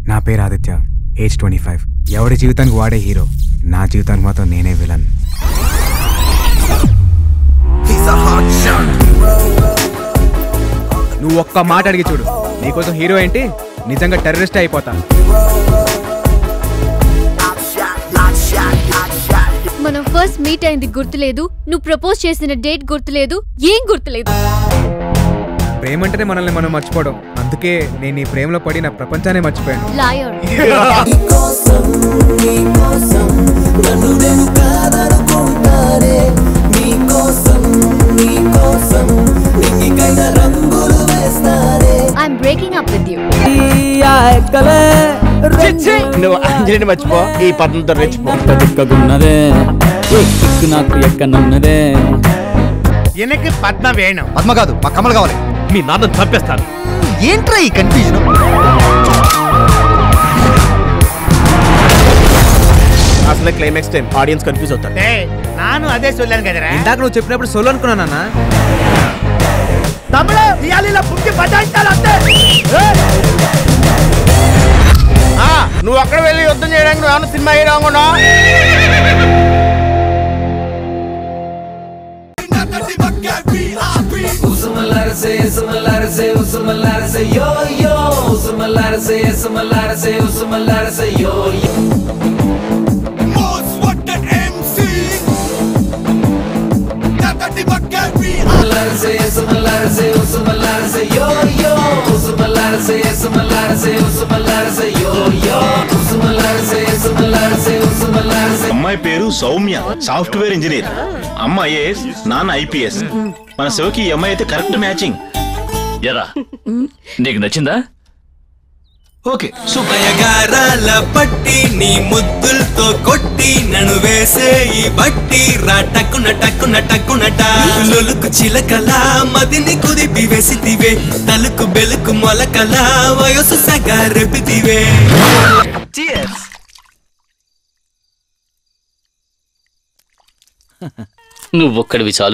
నా పేరు Aditya age twenty five ఎవడి జీవితానికి వాడే హీరో నా జీవితానికి మాత్రం నేనే విలన్ నువ్వు ఒక్క మాట అడిగి చూడు నీకోసం హీరో ఏంటి నిజంగా టెర్రరిస్ట్ అయిపోతా మనం ఫస్ట్ మీట్ అయింది గుర్తులేదు నువ్వు ప్రపోజ్ చేసిన డేట్ గుర్తులేదు ఏం గుర్తులేదు ప్రేమ అంటేనే మనల్ని మనం మర్చిపోవడం అందుకే నేను ఈ ప్రేమలో పడి నా ప్రపంచాన్ని మర్చిపోయాను lawyer I'm breaking up with you నువ్వు అంజలిని మర్చిపో ఈ పద్మంతో రెచ్చిపో దిక్కగున్నదే ఏ కిక్కు నాకు ఎక్కనున్నదే వెనక్కి పద్మ వేణం పద్మ కాదు మా కమలు కావాలి మీ నాన్న చంపేస్తాను ఏంట్రా ఈ కన్ఫ్యూజన్ అసలే క్లైమాక్స్ టైం ఆడియన్స్ కన్ఫ్యూజ్ అవుతారు నాను అదే చూడలేను కదరా ఇందాక నువ్వు చెప్పినప్పుడు సోలో అనుకున్నానా తమ్ముడు ఇయాలిలా పుట్టి బజాయించాలి అంతే నువ్వు అక్కడ వెళ్ళి యుద్ధం చేయడానికి నువ్వు ఏమన్నా సినిమా హీరో అనుకున్నా అమ్మాయి పేరు సౌమ్య సాఫ్ట్వేర్ ఇంజనీర్ అమ్మ ఐఏఎస్ నాన్న ఐపీఎస్ మన శివకి ఈ అమ్మాయి అయితే కరెక్ట్ మ్యాచింగ్ ఎరా నీకు నచ్చిందా ఓకే సుమయగారాల పట్టి నీ ముద్దులతో కొట్టి నన్ను వేసే ఈ బట్టి రా టక్కున టక్కున టక్కునట లొలుకు చిలకల మదిని కుదిపి వేసితివే తలుకు బెలుకు మొలకల వయసు సగా రెపితివే నువ్వొక్కడివి చాలు